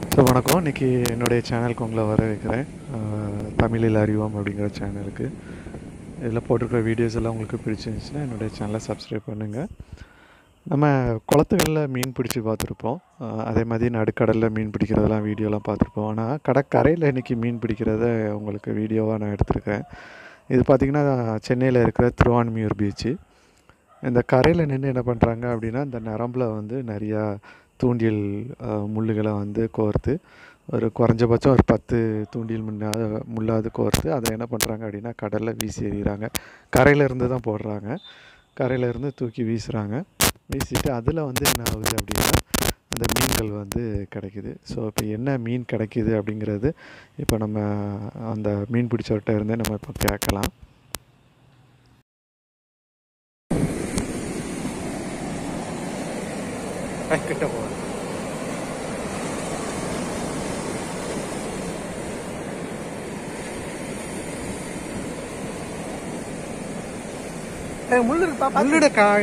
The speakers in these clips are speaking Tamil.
ஸோ வணக்கம் இன்றைக்கி என்னுடைய சேனலுக்கு உங்களை வர வைக்கிறேன் அஹ், தமிழில் அறிவோம் அப்படிங்கிற சேனலுக்கு இதில் போட்டிருக்கிற வீடியோஸ் எல்லாம் உங்களுக்கு பிடிச்சிருந்துச்சுன்னா என்னுடைய சேனலை சப்ஸ்கிரைப் பண்ணுங்கள் நம்ம குளத்துகளில் மீன் பிடிச்சி பார்த்துருப்போம் அஹ், அதே மாதிரி நடுக்கடலில் மீன் பிடிக்கிறதெல்லாம் வீடியோலாம் பார்த்துருப்போம் ஆனால் கடற்கரையில் இன்றைக்கி மீன் பிடிக்கிறத உங்களுக்கு வீடியோவாக நான் எடுத்திருக்கேன் இது பார்த்திங்கன்னா சென்னையில் இருக்கிற திருவான்மியூர் பீச்சு இந்த கரையில் நின்று என்ன பண்ணுறாங்க அப்படின்னா இந்த நரம்பில் வந்து நிறையா தூண்டில் அஹ், முள்ளுகளை வந்து கோர்த்து ஒரு குறைஞ்சபட்சம் ஒரு பத்து தூண்டில் முன்னாது முள்ளாவது கோர்த்து அதை என்ன பண்ணுறாங்க அப்படின்னா கடலில் வீசி எறிகிறாங்க கரையில இருந்து தான் போடுறாங்க கரையில இருந்து தூக்கி வீசுகிறாங்க வீசிட்டு அதில் வந்து என்ன ஆகுது அப்படின்னா அந்த மீன்கள் வந்து கிடைக்குது ஸோ இப்போ என்ன மீன் கிடைக்குது அப்படிங்கிறது இப்போ நம்ம அந்த மீன் பிடிச்சவர்கிட்ட இருந்தே நம்ம இப்போ கேட்கலாம் கிட்ட போகிறேன் முள்ளு இருக்குப்பா பாத்து. முள்ளிட காய்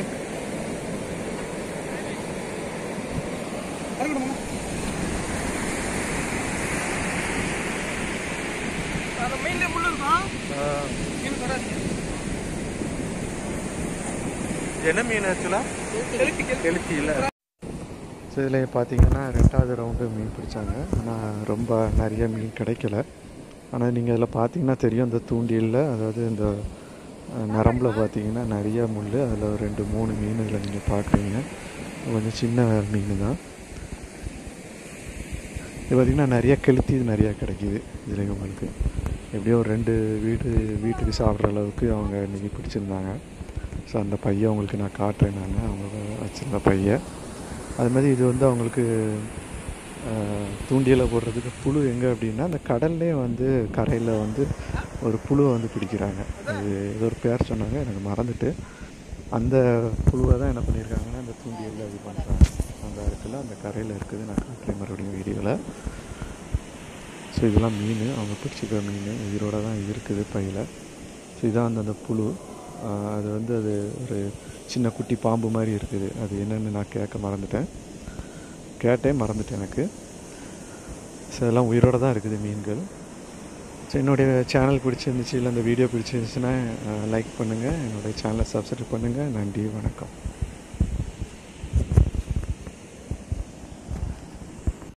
இறங்கிடுமா? அந்த மெயின்ல முள்ளு இருக்கும் மீன் தொடாதீங்க. என்ன மீன் ஆக்சுவலாக கெளுத்தி, கெளுத்தி. கெளுத்தி இல்லை ஸோ இதில் பார்த்தீங்கன்னா ரெண்டாவது ரவுண்டு மீன் பிடிச்சாங்க ஆனால் ரொம்ப நிறைய மீன் கிடைக்கல ஆனால் நீங்கள் இதில் பார்த்தீங்கன்னா தெரியும் இந்த தூண்டிலில் அதாவது இந்த அஹ், நரம்புல பார்த்தீங்கன்னா நிறைய முள் அதில் ஒரு ரெண்டு மூணு மீன் இதில் நீங்கள் பார்க்குறீங்க கொஞ்சம் சின்ன மீன் தான் இது பார்த்திங்கன்னா நிறைய கெளுத்தி இது நிறையா கிடைக்கிது இதில் உங்களுக்கு எப்படியோ ஒரு ரெண்டு வீடு வீட்டுக்கு சாப்பிட்ற அளவுக்கு அவங்க இன்றைக்கி பிடிச்சிருந்தாங்க ஸோ அந்த பையை உங்களுக்கு நான் காட்டுறேன் நான் அவங்க வச்சுருந்த பையை அது மாதிரி இது வந்து அவங்களுக்கு தூண்டியலை போடுறதுக்கு புழு எங்கே அப்படின்னா அந்த கடல்லே வந்து கரையில் வந்து ஒரு புழுவை வந்து பிடிக்கிறாங்க அது ஏதோ ஒரு பேர் சொன்னாங்க எனக்கு மறந்துட்டு அந்த புழுவை தான் என்ன பண்ணியிருக்காங்கன்னா இந்த தூண்டியலில் இது பண்ணுறாங்க அந்த இருக்குல்ல அந்த கரையில் இருக்குது நான் காட்டுறேன் மறுபடியும் வீடியோவில் ஸோ இதெல்லாம் மீன் அவங்க பிடிச்சிக்கிற மீன் உயிரோட தான் இருக்குது பையில் ஸோ இதான் அந்த அந்த புழு ஆஹ் அது வந்து அது ஒரு சின்ன குட்டி பாம்பு மாதிரி இருக்குது அது என்னென்னு நான் கேட்க மறந்துட்டேன் கேட்டேன் மறந்துட்டேன் எனக்கு ஸோ இதெல்லாம் உயிரோட தான் இருக்குது மீன்கள் ஸோ என்னுடைய சேனல் பிடிச்சிருந்துச்சு இல்லை அந்த வீடியோ பிடிச்சிருந்துச்சுன்னா லைக் பண்ணுங்கள் என்னுடைய சேனலை சப்ஸ்கிரைப் பண்ணுங்கள் நன்றி வணக்கம்